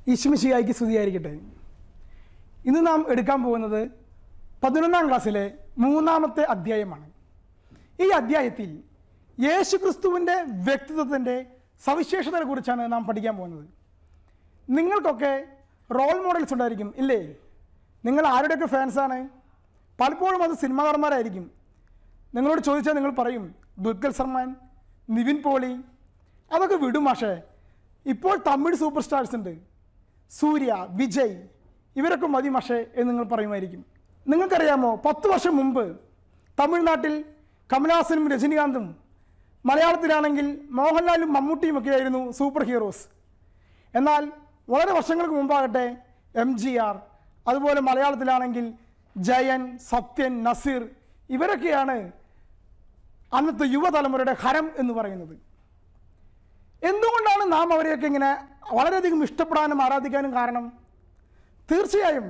ഈശ്മിശിയായിക്ക് സ്തുതിയായിരിക്കട്ടെ ഇന്ന് നാം എടുക്കാൻ പോകുന്നത് പതിനൊന്നാം ക്ലാസ്സിലെ മൂന്നാമത്തെ അധ്യായമാണ് ഈ അധ്യായത്തിൽ യേശു ക്രിസ്തുവിൻ്റെ വ്യക്തിത്വത്തിൻ്റെ സവിശേഷതകളെ കുറിച്ചാണ് നാം പഠിക്കാൻ പോകുന്നത് നിങ്ങൾക്കൊക്കെ റോൾ മോഡൽസ് ഉണ്ടായിരിക്കും ഇല്ലേ നിങ്ങൾ ആരുടെയൊക്കെ ഫാൻസാണ് പലപ്പോഴും അത് സിനിമാ നടന്മാരായിരിക്കും നിങ്ങളോട് ചോദിച്ചാൽ നിങ്ങൾ പറയും ദുൽഖർ സൽമാൻ നിവിൻ പോളി അതൊക്കെ വിടും മാഷേ ഇപ്പോൾ തമിഴ് സൂപ്പർ സ്റ്റാർസ് ഉണ്ട് സൂര്യ വിജയ് ഇവരൊക്കെ മതി മാഷേ എന്ന് നിങ്ങൾ പറയുമായിരിക്കും നിങ്ങൾക്കറിയാമോ പത്ത് വർഷം മുമ്പ് തമിഴ്നാട്ടിൽ കമലഹാസനും രജനികാന്തും മലയാളത്തിലാണെങ്കിൽ മോഹൻലാലും മമ്മൂട്ടിയും ഒക്കെ ആയിരുന്നു സൂപ്പർ ഹീറോസ് എന്നാൽ വളരെ വർഷങ്ങൾക്ക് മുമ്പാകട്ടെ എം ജി ആർ അതുപോലെ മലയാളത്തിലാണെങ്കിൽ ജയൻ സത്യൻ നസീർ ഇവരൊക്കെയാണ് അന്നത്തെ യുവതലമുറയുടെ ഹരം എന്ന് പറയുന്നത് എന്തുകൊണ്ടാണ് നാം അവരെയൊക്കെ ഇങ്ങനെ വളരെയധികം ഇഷ്ടപ്പെടാനും ആരാധിക്കാനും കാരണം തീർച്ചയായും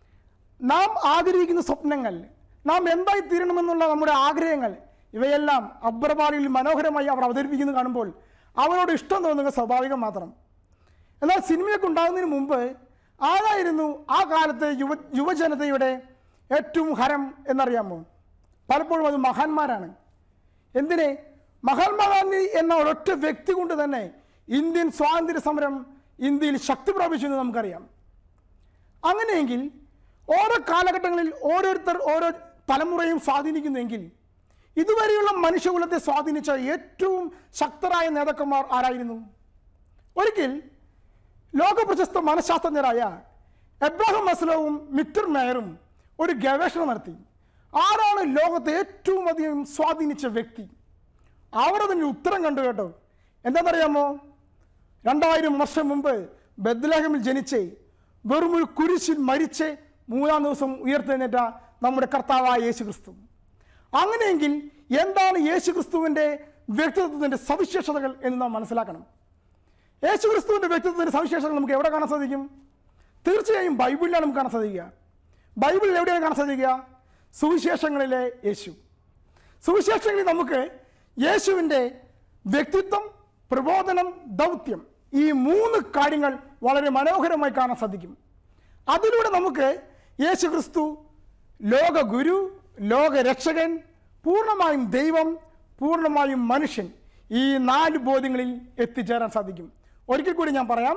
നാം ആഗ്രഹിക്കുന്ന സ്വപ്നങ്ങൾ നാം എന്തായി തീരണമെന്നുള്ള നമ്മുടെ ആഗ്രഹങ്ങൾ ഇവയെല്ലാം അബ്രപാളിയിൽ മനോഹരമായി അവർ അവതരിപ്പിക്കുന്നത് കാണുമ്പോൾ അവരോട് ഇഷ്ടം തോന്നുക സ്വാഭാവികം മാത്രം എന്നാൽ സിനിമയൊക്കെ ഉണ്ടാകുന്നതിന് മുമ്പ് ആരായിരുന്നു ആ കാലത്തെ യുവ യുവജനതയുടെ ഏറ്റവും ഹരം എന്നറിയാമോ പലപ്പോഴും അത് മഹാന്മാരാണ് എന്തിനെ മഹാത്മാഗാന്ധി എന്ന ഒരൊറ്റ വ്യക്തി കൊണ്ട് തന്നെ ഇന്ത്യൻ സ്വാതന്ത്ര്യ സമരം ഇന്ത്യയിൽ ശക്തി പ്രാപിച്ചു എന്ന് നമുക്കറിയാം അങ്ങനെയെങ്കിൽ ഓരോ കാലഘട്ടങ്ങളിൽ ഓരോരുത്തർ ഓരോ തലമുറയും സ്വാധീനിക്കുന്നുവെങ്കിൽ ഇതുവരെയുള്ള മനുഷ്യകുലത്തെ സ്വാധീനിച്ച ഏറ്റവും ശക്തരായ നേതാക്കന്മാർ ആരായിരുന്നു ഒരിക്കൽ ലോകപ്രശസ്ത മനഃശാസ്ത്രജ്ഞരായ എബ്രാഹിം മസ്ലോവും മിക്ടർ മേയറും ഒരു ഗവേഷണം നടത്തി ആരാണ് ലോകത്തെ ഏറ്റവും അധികം സ്വാധീനിച്ച വ്യക്തി അവർ അതിന് ഉത്തരം കണ്ടു കേട്ടോ എന്താണെന്നറിയാമോ രണ്ടായിരം വർഷം മുമ്പ് ബദ്ലഹമിൽ ജനിച്ച് വെറും ഒരു കുരിശിൽ മരിച്ച് മൂന്നാം ദിവസം ഉയർത്തെഴുന്നേറ്റ നമ്മുടെ കർത്താവായ യേശു ക്രിസ്തു അങ്ങനെയെങ്കിൽ എന്താണ് യേശു ക്രിസ്തുവിൻ്റെ വ്യക്തിത്വത്തിൻ്റെ സവിശേഷതകൾ എന്ന് നാം മനസ്സിലാക്കണം യേശു ക്രിസ്തുവിൻ്റെ വ്യക്തിത്വത്തിൻ്റെ സവിശേഷതകൾ നമുക്ക് എവിടെ കാണാൻ സാധിക്കും തീർച്ചയായും ബൈബിളിലാണ് നമുക്ക് കാണാൻ സാധിക്കുക ബൈബിളിൽ എവിടെയാണ് കാണാൻ സാധിക്കുക സുവിശേഷങ്ങളിലെ യേശു സുവിശേഷങ്ങളിൽ നമുക്ക് യേശുവിൻ്റെ വ്യക്തിത്വം പ്രബോധനം ദൗത്യം ഈ മൂന്ന് കാര്യങ്ങൾ വളരെ മനോഹരമായി കാണാൻ സാധിക്കും അതിലൂടെ നമുക്ക് യേശു ക്രിസ്തു ലോക ഗുരു ലോക രക്ഷകൻ പൂർണ്ണമായും ദൈവം പൂർണ്ണമായും മനുഷ്യൻ ഈ നാല് ബോധ്യങ്ങളിൽ എത്തിച്ചേരാൻ സാധിക്കും ഒരിക്കൽ കൂടി ഞാൻ പറയാം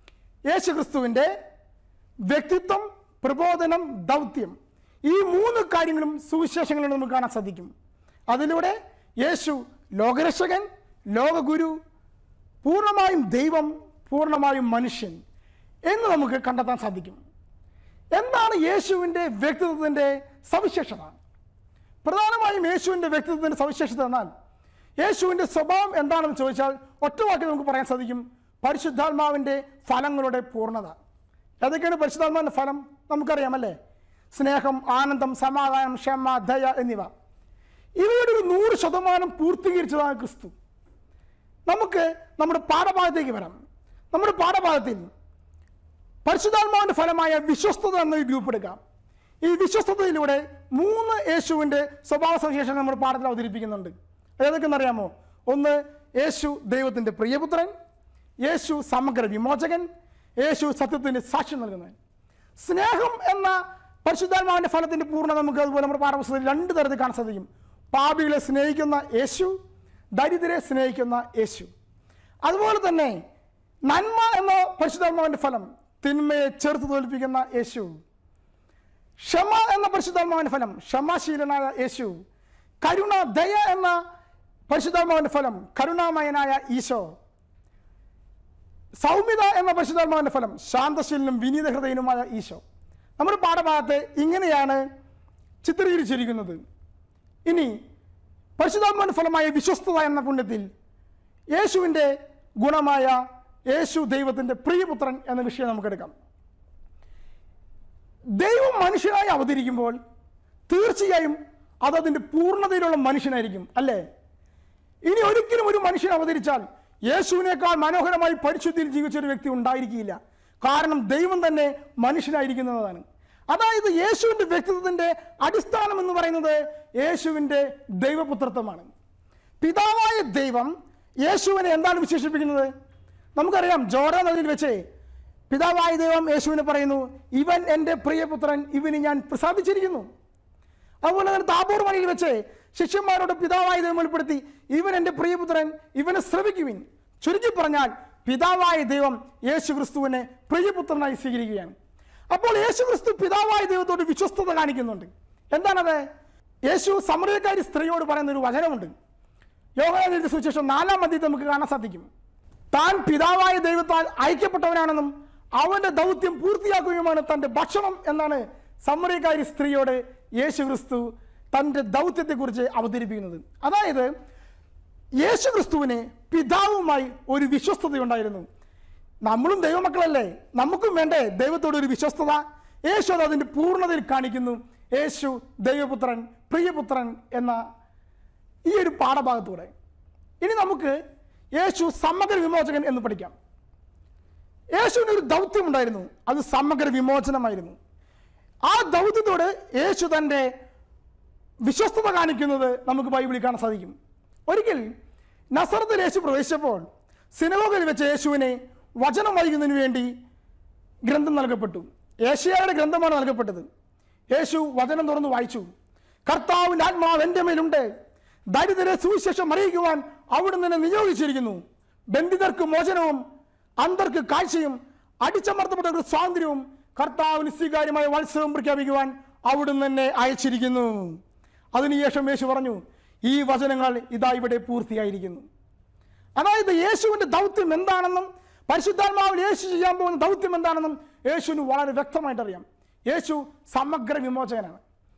യേശു ക്രിസ്തുവിൻ്റെ വ്യക്തിത്വം പ്രബോധനം ദൗത്യം ഈ മൂന്ന് കാര്യങ്ങളും സുവിശേഷങ്ങളിൽ നമുക്ക് കാണാൻ സാധിക്കും അതിലൂടെ യേശു ലോകരക്ഷകൻ ലോകഗുരു പൂർണ്ണമായും ദൈവം പൂർണ്ണമായും മനുഷ്യൻ എന്ന് നമുക്ക് കണ്ടെത്താൻ സാധിക്കും എന്താണ് യേശുവിൻ്റെ വ്യക്തിത്വത്തിൻ്റെ സവിശേഷത പ്രധാനമായും യേശുവിൻ്റെ വ്യക്തിത്വത്തിൻ്റെ സവിശേഷത എന്നാൽ യേശുവിൻ്റെ സ്വഭാവം എന്താണെന്ന് ചോദിച്ചാൽ ഒറ്റ വാക്കിൽ നമുക്ക് പറയാൻ സാധിക്കും പരിശുദ്ധാത്മാവിൻ്റെ ഫലങ്ങളുടെ പൂർണ്ണത ഏതൊക്കെയാണ് പരിശുദ്ധാത്മാവിൻ്റെ ഫലം നമുക്കറിയാമല്ലേ സ്നേഹം ആനന്ദം സമാധാനം ക്ഷമ ദയ എന്നിവ ഇവയുടെ ഒരു നൂറ് ശതമാനം പൂർത്തീകരിച്ചതാണ് ക്രിസ്തു നമുക്ക് നമ്മുടെ പാഠഭാഗത്തേക്ക് വരാം നമ്മുടെ പാഠഭാഗത്തിൽ പരിശുദ്ധാത്മാവിൻ്റെ ഫലമായ വിശ്വസ്തത എന്ന ഒരു ഗ്രൂപ്പ് എടുക്കാം ഈ വിശ്വസ്തതയിലൂടെ മൂന്ന് യേശുവിൻ്റെ സ്വഭാവ സവിശേഷങ്ങൾ നമ്മുടെ പാഠത്തിൽ അവതരിപ്പിക്കുന്നുണ്ട് ഏതൊക്കെയെന്നറിയാമോ ഒന്ന് യേശു ദൈവത്തിൻ്റെ പ്രിയപുത്രൻ യേശു സമഗ്ര വിമോചകൻ യേശു സത്യത്തിൻ്റെ സാക്ഷ്യം നൽകുന്നവൻ സ്നേഹം എന്ന പരിശുദ്ധാത്മാവിൻ്റെ ഫലത്തിൻ്റെ പൂർണ്ണത നമുക്ക് അതുപോലെ നമ്മുടെ പാഠപുസ്തകത്തിൽ രണ്ട് തരത്തിൽ കാണാൻ സാധിക്കും പാപികളെ സ്നേഹിക്കുന്ന യേശു ദരിദ്രരെ സ്നേഹിക്കുന്ന യേശു അതുപോലെ തന്നെ നന്മ എന്ന പരിശുദ്ധാത്മാവിൻ്റെ ഫലം തിന്മയെ ചെറുത്ത് തോൽപ്പിക്കുന്ന യേശു ക്ഷമ എന്ന പരിശുദ്ധാത്മാവിൻ്റെ ഫലം ക്ഷമാശീലനായ യേശു കരുണ ദയ എന്ന പരിശുദ്ധാത്മാവിൻ്റെ ഫലം കരുണാമയനായ ഈശോ സൗമ്യത എന്ന പരിശുദ്ധാത്മാവിൻ്റെ ഫലം ശാന്തശീലനും വിനീത ഹൃദയനുമായ ഈശോ നമ്മുടെ പാഠഭാഗത്തെ ഇങ്ങനെയാണ് ചിത്രീകരിച്ചിരിക്കുന്നത് ഇനി പരിശുദ്ധാത്മാവിൻ്റെ ഫലമായ വിശ്വസ്തത എന്ന പുണ്യത്തിൽ യേശുവിൻ്റെ ഗുണമായ യേശു ദൈവത്തിൻ്റെ പ്രിയപുത്രൻ എന്ന വിഷയം നമുക്കെടുക്കാം ദൈവം മനുഷ്യനായി അവതരിക്കുമ്പോൾ തീർച്ചയായും അതതിൻ്റെ പൂർണ്ണതയിലുള്ള മനുഷ്യനായിരിക്കും അല്ലേ ഇനി ഒരിക്കലും ഒരു മനുഷ്യൻ അവതരിച്ചാൽ യേശുവിനേക്കാൾ മനോഹരമായി പരിശുദ്ധിയിൽ ജീവിച്ച ഒരു വ്യക്തി ഉണ്ടായിരിക്കില്ല കാരണം ദൈവം തന്നെ മനുഷ്യനായിരിക്കുന്നതാണ് അതായത് യേശുവിൻ്റെ വ്യക്തിത്വത്തിൻ്റെ അടിസ്ഥാനം എന്ന് പറയുന്നത് യേശുവിൻ്റെ ദൈവപുത്രത്വമാണ് പിതാവായ ദൈവം യേശുവിനെ എന്താണ് വിശേഷിപ്പിക്കുന്നത് നമുക്കറിയാം ജോർഡാൻ നദിയിൽ വെച്ച് പിതാവായ ദൈവം യേശുവിന് പറയുന്നു ഇവൻ എൻ്റെ പ്രിയപുത്രൻ ഇവന് ഞാൻ പ്രസാദിച്ചിരിക്കുന്നു അതുപോലെ തന്നെ താബോർ മലയിൽ വെച്ച് ശിഷ്യന്മാരോട് പിതാവായ ദൈവം വെളിപ്പെടുത്തി ഇവൻ എൻ്റെ പ്രിയപുത്രൻ ഇവനെ ശ്രമിക്കുവിൻ ചുരുക്കി പറഞ്ഞാൽ പിതാവായ ദൈവം യേശു ക്രിസ്തുവിനെ പ്രിയപുത്രനായി സ്വീകരിക്കുകയാണ് അപ്പോൾ യേശു ക്രിസ്തു പിതാവായ ദൈവത്തോട് വിശ്വസ്തത കാണിക്കുന്നുണ്ട് എന്താണത് യേശു സമറിയക്കാരി സ്ത്രീയോട് പറയുന്ന ഒരു വചനമുണ്ട് യോഗാനന്ദ സുവിശേഷം നാലാം അധ്യയത്തിൽ നമുക്ക് കാണാൻ സാധിക്കും താൻ പിതാവായ ദൈവത്താൽ ഐക്യപ്പെട്ടവനാണെന്നും അവന്റെ ദൗത്യം പൂർത്തിയാക്കുകയുമാണ് തന്റെ ഭക്ഷണം എന്നാണ് സമറിയക്കാരി സ്ത്രീയോട് യേശു ക്രിസ്തു തൻ്റെ ദൗത്യത്തെക്കുറിച്ച് അവതരിപ്പിക്കുന്നത് അതായത് യേശു ക്രിസ്തുവിന് പിതാവുമായി ഒരു വിശ്വസ്തതയുണ്ടായിരുന്നു നമ്മളും ദൈവമക്കളല്ലേ നമുക്കും വേണ്ടേ ദൈവത്തോട് ഒരു വിശ്വസ്തത യേശു അത് അതിൻ്റെ പൂർണ്ണതയിൽ കാണിക്കുന്നു യേശു ദൈവപുത്രൻ പ്രിയപുത്രൻ എന്ന ഈ ഒരു പാഠഭാഗത്തൂടെ ഇനി നമുക്ക് യേശു സമഗ്ര വിമോചകൻ എന്ന് പഠിക്കാം യേശുവിന് ഒരു ദൗത്യമുണ്ടായിരുന്നു അത് സമഗ്ര വിമോചനമായിരുന്നു ആ ദൗത്യത്തോട് യേശു തൻ്റെ വിശ്വസ്തത കാണിക്കുന്നത് നമുക്ക് ബൈബിളിൽ കാണാൻ സാധിക്കും ഒരിക്കൽ നസറത്തിൽ യേശു പ്രവേശിച്ചപ്പോൾ സിനഗോഗിൽ വെച്ച് യേശുവിനെ വചനം വൈകുന്നതിന് വേണ്ടി ഗ്രന്ഥം നൽകപ്പെട്ടു ഏഷ്യയുടെ ഗ്രന്ഥമാണ് നൽകപ്പെട്ടത് യേശു വചനം തുറന്ന് വായിച്ചു കർത്താവിൻ്റെ ആത്മാവ് എൻ്റെ മേലുണ്ട് ദരിദ്രരെ സുവിശേഷം അറിയിക്കുവാൻ അവിടുന്ന് എന്നെ നിയോഗിച്ചിരിക്കുന്നു ബന്ധിതർക്ക് മോചനവും അന്തർക്ക് കാഴ്ചയും അടിച്ചമർത്തപ്പെട്ടവർക്ക് സ്വാതന്ത്ര്യവും കർത്താവിന് സ്വീകാര്യമായ മത്സവം പ്രഖ്യാപിക്കുവാൻ അവിടുന്ന് എന്നെ അയച്ചിരിക്കുന്നു അതിനുശേഷം യേശു പറഞ്ഞു ഈ വചനങ്ങൾ ഇതാ ഇവിടെ പൂർത്തിയായിരിക്കുന്നു അതായത് യേശുവിൻ്റെ ദൗത്യം എന്താണെന്നും പരിശുദ്ധാത്മാവിൽ യേശു ചെയ്യാൻ പോകുന്ന ദൗത്യം എന്താണെന്നും യേശുവിന് വളരെ വ്യക്തമായിട്ട് അറിയാം യേശു സമഗ്ര വിമോചകനാണ്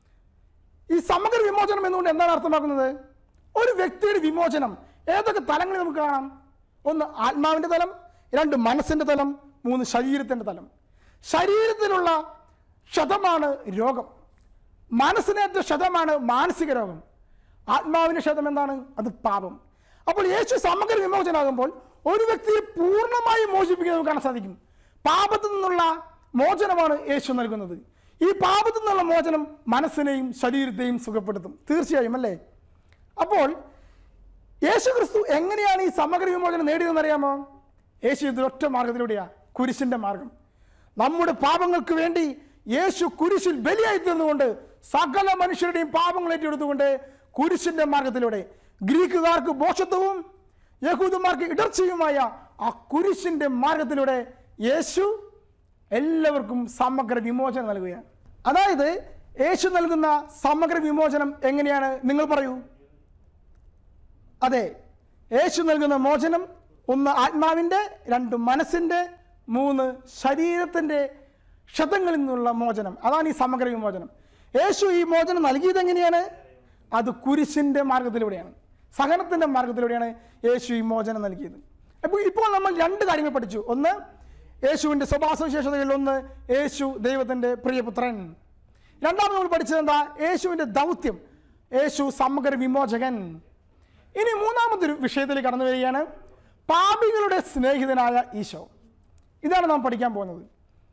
ഈ സമഗ്ര വിമോചനം എന്നുകൊണ്ട് എന്താണ് അർത്ഥമാക്കുന്നത് ഒരു വ്യക്തിയുടെ വിമോചനം ഏതൊക്കെ തലങ്ങളിൽ നമുക്ക് കാണാം ഒന്ന് ആത്മാവിൻ്റെ തലം രണ്ട് മനസ്സിൻ്റെ തലം മൂന്ന് ശരീരത്തിൻ്റെ തലം ശരീരത്തിലുള്ള ക്ഷതമാണ് രോഗം മനസ്സിനേറ്റ ക്ഷതമാണ് മാനസിക രോഗം ആത്മാവിൻ്റെ ക്ഷതം എന്താണ് അത് പാപം അപ്പോൾ യേശു സമഗ്ര വിമോചനാകുമ്പോൾ ഒരു വ്യക്തിയെ പൂർണ്ണമായി മോചിപ്പിക്കുന്നത് നമുക്ക് കാണാൻ സാധിക്കും പാപത്തിൽ നിന്നുള്ള മോചനമാണ് യേശു നൽകുന്നത് ഈ പാപത്തിൽ നിന്നുള്ള മോചനം മനസ്സിനെയും ശരീരത്തെയും സുഖപ്പെടുത്തും തീർച്ചയായും അല്ലേ അപ്പോൾ യേശു ക്രിസ്തു എങ്ങനെയാണ് ഈ സമഗ്ര വിമോചനം നേടിയതെന്ന് അറിയാമോ യേശു ഇത് ഒറ്റ മാർഗത്തിലൂടെയാ കുരിശിന്റെ മാർഗം നമ്മുടെ പാപങ്ങൾക്ക് വേണ്ടി യേശു കുരിശിൽ ബലിയായി തീർന്നുകൊണ്ട് സകല മനുഷ്യരുടെയും പാപങ്ങൾ ഏറ്റെടുത്തുകൊണ്ട് കുരിശിന്റെ മാർഗത്തിലൂടെ ഗ്രീക്കുകാർക്ക് ബോഷത്വവും യഹൂദന്മാർക്ക് ഇടർച്ചയുമായ ആ കുരിശിന്റെ മാർഗത്തിലൂടെ യേശു എല്ലാവർക്കും സമഗ്ര വിമോചനം നൽകുകയാണ് അതായത് യേശു നൽകുന്ന സമഗ്ര വിമോചനം എങ്ങനെയാണ് നിങ്ങൾ പറയൂ അതെ യേശു നൽകുന്ന മോചനം ഒന്ന് ആത്മാവിൻ്റെ രണ്ട് മനസ്സിൻ്റെ മൂന്ന് ശരീരത്തിൻ്റെ ക്ഷതങ്ങളിൽ നിന്നുള്ള മോചനം അതാണ് ഈ സമഗ്ര വിമോചനം യേശു ഈ മോചനം നൽകിയത് എങ്ങനെയാണ് അത് കുരിശിൻ്റെ മാർഗത്തിലൂടെയാണ് സഹനത്തിൻ്റെ മാർഗത്തിലൂടെയാണ് യേശു ഈ മോചനം നൽകിയത് അപ്പോൾ ഇപ്പോൾ നമ്മൾ രണ്ട് കാര്യങ്ങൾ പഠിച്ചു ഒന്ന് യേശുവിൻ്റെ സ്വഭാവസവിശേഷതകളിൽ ഒന്ന് യേശു ദൈവത്തിൻ്റെ പ്രിയപുത്രൻ രണ്ടാമത് നമ്മൾ പഠിച്ചത് എന്താ യേശുവിൻ്റെ ദൗത്യം യേശു സമഗ്ര വിമോചകൻ ഇനി മൂന്നാമത്തെ ഒരു വിഷയത്തിലേക്ക് കടന്നു വരികയാണ് പാപികളുടെ സ്നേഹിതനായ ഈശോ ഇതാണ് നാം പഠിക്കാൻ പോകുന്നത്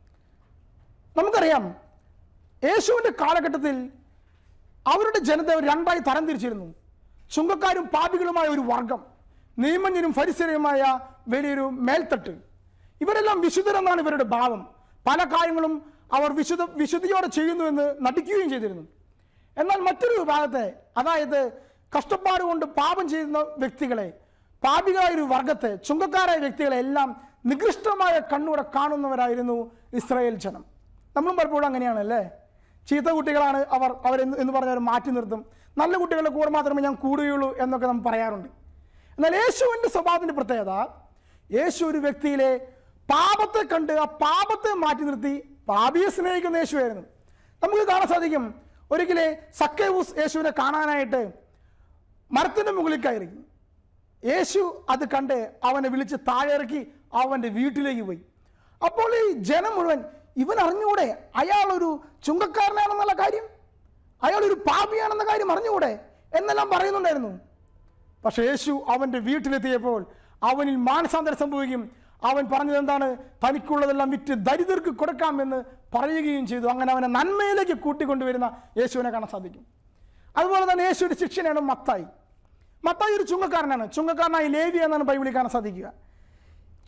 നമുക്കറിയാം യേശുവിൻ്റെ കാലഘട്ടത്തിൽ അവരുടെ ജനത ഒരു രണ്ടായി തരംതിരിച്ചിരുന്നു ചുങ്കക്കാരും പാപികളുമായ ഒരു വർഗം നിയമജ്ഞരും ഫരിസരയുമായ വലിയൊരു മേൽത്തട്ട് ഇവരെല്ലാം വിശുദ്ധരെന്നാണ് ഇവരുടെ ഭാവം പല കാര്യങ്ങളും അവർ വിശുദ്ധ വിശുദ്ധിയോടെ ചെയ്യുന്നു എന്ന് നടിക്കുകയും ചെയ്തിരുന്നു എന്നാൽ മറ്റൊരു വിഭാഗത്തെ അതായത് കഷ്ടപ്പാട് കൊണ്ട് പാപം ചെയ്യുന്ന വ്യക്തികളെ പാപികളായ ഒരു വർഗത്തെ ചുങ്കക്കാരായ വ്യക്തികളെ എല്ലാം നികൃഷ്ടമായ കണ്ണൂടെ കാണുന്നവരായിരുന്നു ഇസ്രായേൽ ജനം നമ്മളും പലപ്പോഴും അങ്ങനെയാണല്ലേ ചീത്ത കുട്ടികളാണ് അവർ അവരെന്ന് എന്ന് പറഞ്ഞവർ മാറ്റി നിർത്തും നല്ല കുട്ടികളുടെ കൂടെ മാത്രമേ ഞാൻ കൂടുകയുള്ളൂ എന്നൊക്കെ നമ്മൾ പറയാറുണ്ട് എന്നാൽ യേശുവിൻ്റെ സ്വഭാവത്തിൻ്റെ പ്രത്യേകത യേശു ഒരു വ്യക്തിയിലെ പാപത്തെ കണ്ട് ആ പാപത്തെ മാറ്റി നിർത്തി പാപിയെ സ്നേഹിക്കുന്ന യേശുവായിരുന്നു നമുക്ക് കാണാൻ സാധിക്കും ഒരിക്കലെ സക്കേവൂസ് യേശുവിനെ കാണാനായിട്ട് മരത്തിൻ്റെ മുകളിൽ കയറി യേശു അത് കണ്ട് അവനെ വിളിച്ച് താഴെ ഇറക്കി അവൻ്റെ വീട്ടിലേക്ക് പോയി അപ്പോൾ ഈ ജനം മുഴുവൻ ഇവൻ അറിഞ്ഞുകൂടെ അയാൾ ഒരു ചുങ്കക്കാരനാണെന്നുള്ള കാര്യം അയാൾ ഒരു പാപിയാണെന്ന കാര്യം അറിഞ്ഞുകൂടെ എന്നെല്ലാം പറയുന്നുണ്ടായിരുന്നു പക്ഷേ യേശു അവൻ്റെ വീട്ടിലെത്തിയപ്പോൾ അവനിൽ മാനസാന്തരം സംഭവിക്കും അവൻ പറഞ്ഞത് എന്താണ് തനിക്കുള്ളതെല്ലാം വിറ്റ് ദരിദ്രർക്ക് കൊടുക്കാമെന്ന് പറയുകയും ചെയ്തു അങ്ങനെ അവനെ നന്മയിലേക്ക് കൂട്ടിക്കൊണ്ടുവരുന്ന യേശുവിനെ കാണാൻ സാധിക്കും അതുപോലെ തന്നെ യേശുവിൻ്റെ ശിക്ഷനാണ് മത്തായി മത്തായി ഒരു ചുങ്കക്കാരനാണ് ചുങ്കക്കാരനായി ലേവി എന്നാണ് ബൈബിളിൽ കാണാൻ സാധിക്കുക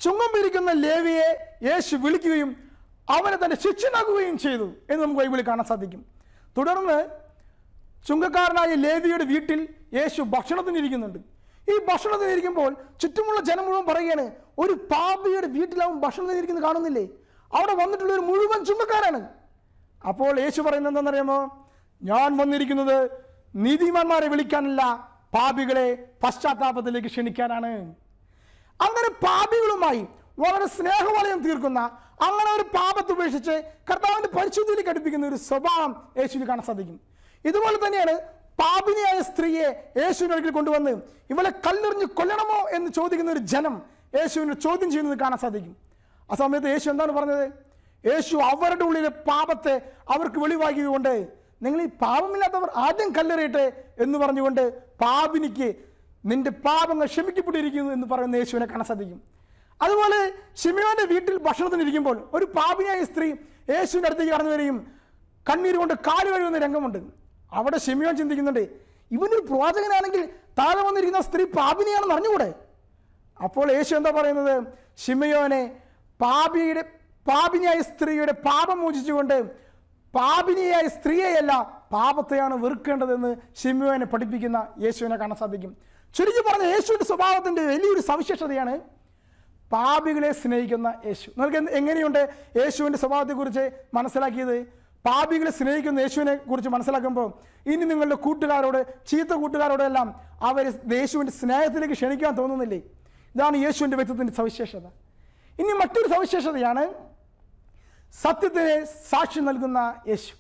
ചുങ്കം പിരിക്കുന്ന ലേവിയെ യേശു വിളിക്കുകയും അവനെ തന്റെ ശിഷ്യനാക്കുകയും ചെയ്തു എന്ന് നമുക്ക് ബൈബിളിൽ കാണാൻ സാധിക്കും തുടർന്ന് ചുങ്കക്കാരനായ ലേവിയുടെ വീട്ടിൽ യേശു ഭക്ഷണത്തിന് ഇരിക്കുന്നുണ്ട് ഈ ഭക്ഷണത്തിന് ഇരിക്കുമ്പോൾ ചുറ്റുമുള്ള ജനം മുഴുവൻ പറയുകയാണ് ഒരു പാപിയുടെ വീട്ടിലാവും ഭക്ഷണത്തിന് ഇരിക്കുന്നത് കാണുന്നില്ലേ അവിടെ വന്നിട്ടുള്ള ഒരു മുഴുവൻ ചുങ്കക്കാരാണ് അപ്പോൾ യേശു പറയുന്നത് എന്താണെന്നറിയാമോ ഞാൻ വന്നിരിക്കുന്നത് നീതിമാന്മാരെ വിളിക്കാനല്ല പാപികളെ പശ്ചാത്താപത്തിലേക്ക് ക്ഷണിക്കാനാണ് അങ്ങനെ പാപികളുമായി വളരെ സ്നേഹവലയം തീർക്കുന്ന അങ്ങനെ ഒരു പാപത്ത് ഉപേക്ഷിച്ച് കർത്താവിന്റെ പരിശുദ്ധിയിലേക്ക് അടുപ്പിക്കുന്ന ഒരു സ്വഭാവം യേശുവിന് കാണാൻ സാധിക്കും ഇതുപോലെ തന്നെയാണ് പാപിനിയായ സ്ത്രീയെ യേശുവിന്റെ അടുക്കൽ കൊണ്ടുവന്ന് ഇവളെ കല്ലെറിഞ്ഞ് കൊല്ലണമോ എന്ന് ചോദിക്കുന്ന ഒരു ജനം യേശുവിനെ ചോദ്യം ചെയ്യുന്നത് കാണാൻ സാധിക്കും ആ സമയത്ത് യേശു എന്താണ് പറഞ്ഞത് യേശു അവരുടെ ഉള്ളിലെ പാപത്തെ അവർക്ക് വെളിവാക്കിക്കൊണ്ട് നിങ്ങൾ ഈ പാപമില്ലാത്തവർ ആദ്യം കല്ലെറിയട്ടെ എന്ന് പറഞ്ഞുകൊണ്ട് പാപിനിക്ക് നിന്റെ പാപങ്ങൾ ക്ഷമിക്കപ്പെട്ടിരിക്കുന്നു എന്ന് പറയുന്ന യേശുവിനെ കാണാൻ സാധിക്കും അതുപോലെ ഷിമിയോന്റെ വീട്ടിൽ ഭക്ഷണത്തിന് ഇരിക്കുമ്പോൾ ഒരു പാപിനിയായ സ്ത്രീ യേശുവിൻ്റെ അടുത്തേക്ക് കടന്നു വരികയും കണ്ണീര് കൊണ്ട് കാല് കഴുകുന്ന രംഗമുണ്ട് അവിടെ ഷിമിയോൻ ചിന്തിക്കുന്നുണ്ട് ഇവനൊരു പ്രവാചകനാണെങ്കിൽ താഴെ വന്നിരിക്കുന്ന സ്ത്രീ പാപിനിയാണെന്ന് അറിഞ്ഞുകൂടെ അപ്പോൾ യേശു എന്താ പറയുന്നത് ഷിമയോനെ പാപിയുടെ പാപിനിയായ സ്ത്രീയുടെ പാപം മോചിച്ചുകൊണ്ട് പാപിനിയായ സ്ത്രീയെയല്ല പാപത്തെയാണ് വെറുക്കേണ്ടതെന്ന് ഷിമയോനെ പഠിപ്പിക്കുന്ന യേശുവിനെ കാണാൻ സാധിക്കും ചുരുക്കി പറഞ്ഞ യേശുവിൻ്റെ സ്വഭാവത്തിൻ്റെ വലിയൊരു സവിശേഷതയാണ് പാപികളെ സ്നേഹിക്കുന്ന യേശു നിങ്ങൾക്ക് എന്ത് എങ്ങനെയുണ്ട് യേശുവിൻ്റെ സ്വഭാവത്തെക്കുറിച്ച് മനസ്സിലാക്കിയത് പാപികളെ സ്നേഹിക്കുന്ന യേശുവിനെ കുറിച്ച് മനസ്സിലാക്കുമ്പോൾ ഇനി നിങ്ങളുടെ കൂട്ടുകാരോട് ചീത്ത കൂട്ടുകാരോടെല്ലാം അവർ യേശുവിൻ്റെ സ്നേഹത്തിലേക്ക് ക്ഷണിക്കാൻ തോന്നുന്നില്ലേ ഇതാണ് യേശുവിൻ്റെ വ്യക്തിത്വത്തിൻ്റെ സവിശേഷത ഇനി മറ്റൊരു സവിശേഷതയാണ് സത്യത്തിന് സാക്ഷി നൽകുന്ന യേശു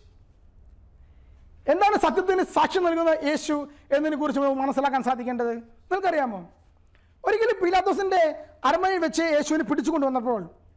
എന്താണ് സത്യത്തിന് സാക്ഷി നൽകുന്ന യേശു എന്നതിനെ കുറിച്ച് നമുക്ക് മനസ്സിലാക്കാൻ സാധിക്കേണ്ടത് നിങ്ങൾക്കറിയാമോ ഒരിക്കലും പീലാത്തോസിന്റെ അരമനയിൽ വെച്ച് യേശുവിനെ പിടിച്ചുകൊണ്ട് വന്നപ്പോൾ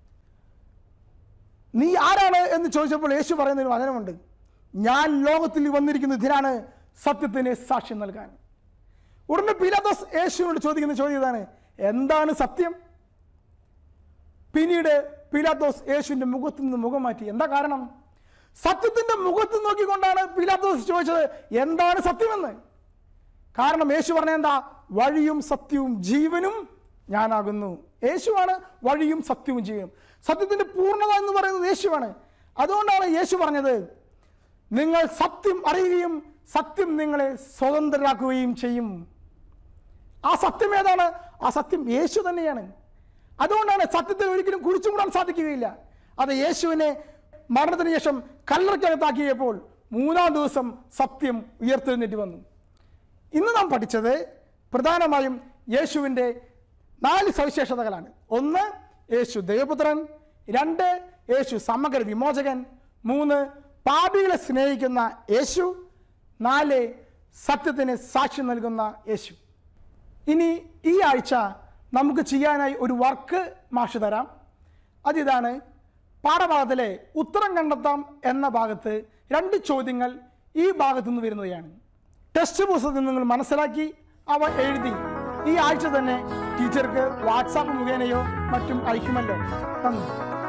നീ ആരാണ് എന്ന് ചോദിച്ചപ്പോൾ യേശു പറയുന്ന ഒരു വചനമുണ്ട് ഞാൻ ലോകത്തിൽ വന്നിരിക്കുന്ന ഇതിനാണ് സത്യത്തിന് സാക്ഷ്യം നൽകാൻ ഉടനെ പീലാത്തോസ് യേശുവിനോട് ചോദിക്കുന്ന ചോദ്യം ഇതാണ് എന്താണ് സത്യം പിന്നീട് പീലാത്തോസ് യേശുവിന്റെ മുഖത്ത് നിന്ന് മുഖം മാറ്റി എന്താ കാരണം സത്യത്തിന്റെ മുഖത്ത് നോക്കിക്കൊണ്ടാണ് പീലാത്തോസ് ചോദിച്ചത് എന്താണ് സത്യമെന്ന് കാരണം യേശു പറഞ്ഞ എന്താ വഴിയും സത്യവും ജീവനും ഞാനാകുന്നു യേശുവാണ് വഴിയും സത്യവും ജീവനും സത്യത്തിന്റെ പൂർണ്ണത എന്ന് പറയുന്നത് യേശുവാണ് അതുകൊണ്ടാണ് യേശു പറഞ്ഞത് നിങ്ങൾ സത്യം അറിയുകയും സത്യം നിങ്ങളെ സ്വതന്ത്രരാക്കുകയും ചെയ്യും ആ സത്യം ഏതാണ് ആ സത്യം യേശു തന്നെയാണ് അതുകൊണ്ടാണ് സത്യത്തിൽ ഒരിക്കലും കുഴിച്ചുകൂടാൻ സാധിക്കുകയില്ല അത് യേശുവിനെ മരണത്തിന് ശേഷം കല്ലറയ്ക്കകത്താക്കിയപ്പോൾ മൂന്നാം ദിവസം സത്യം ഉയർത്തെഴുന്നേറ്റ് വന്നു ഇന്ന് നാം പഠിച്ചത് പ്രധാനമായും യേശുവിൻ്റെ നാല് സവിശേഷതകളാണ് ഒന്ന് യേശു ദൈവപുത്രൻ രണ്ട് യേശു സമഗ്ര വിമോചകൻ മൂന്ന് പാപികളെ സ്നേഹിക്കുന്ന യേശു നാല് സത്യത്തിന് സാക്ഷി നൽകുന്ന യേശു ഇനി ഈ ആഴ്ച നമുക്ക് ചെയ്യാനായി ഒരു വർക്ക് മാഷ് തരാം അതിതാണ് പാഠഭാഗത്തിലെ ഉത്തരം കണ്ടെത്താം എന്ന ഭാഗത്ത് രണ്ട് ചോദ്യങ്ങൾ ഈ ഭാഗത്തു നിന്ന് വരുന്നതാണ് ടെക്സ്റ്റ് പുസ്തകത്തിൽ നിങ്ങൾ മനസ്സിലാക്കി അവ എഴുതി ഈ ആഴ്ച തന്നെ ടീച്ചർക്ക് വാട്സാപ്പ് മുഖേനയോ മറ്റും അയക്കുമല്ലോ നന്ദി